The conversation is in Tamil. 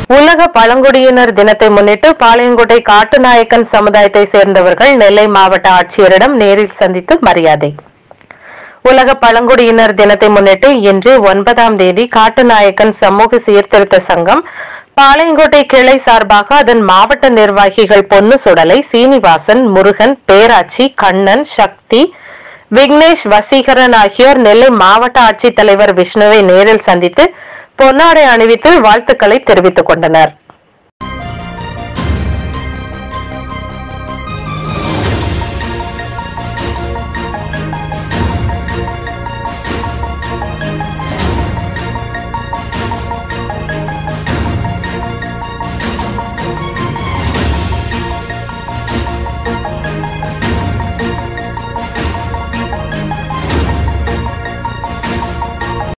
உலக பழங்குடியினர் தினத்தை முன்னிட்டு பாளையங்கோட்டை காட்டுநாயக்கன் சமுதாயத்தை சேர்ந்தவர்கள் நெல்லை மாவட்ட ஆட்சியரிடம் நேரில் சந்தித்து மரியாதை உலக பழங்குடியினர் தினத்தை முன்னிட்டு இன்று ஒன்பதாம் தேதி காட்டுநாயக்கன் சமூக சீர்திருத்த சங்கம் பாளையங்கோட்டை கிளை சார்பாக அதன் மாவட்ட நிர்வாகிகள் பொன்னு சுடலை சீனிவாசன் முருகன் பேராச்சி கண்ணன் சக்தி விக்னேஷ் வசீகரன் ஆகியோர் நெல்லை மாவட்ட ஆட்சித்தலைவர் விஷ்ணுவை நேரில் சந்தித்து பொன்னாடை அணிவித்து வாழ்த்துக்களை தெரிவித்துக் கொண்டனர்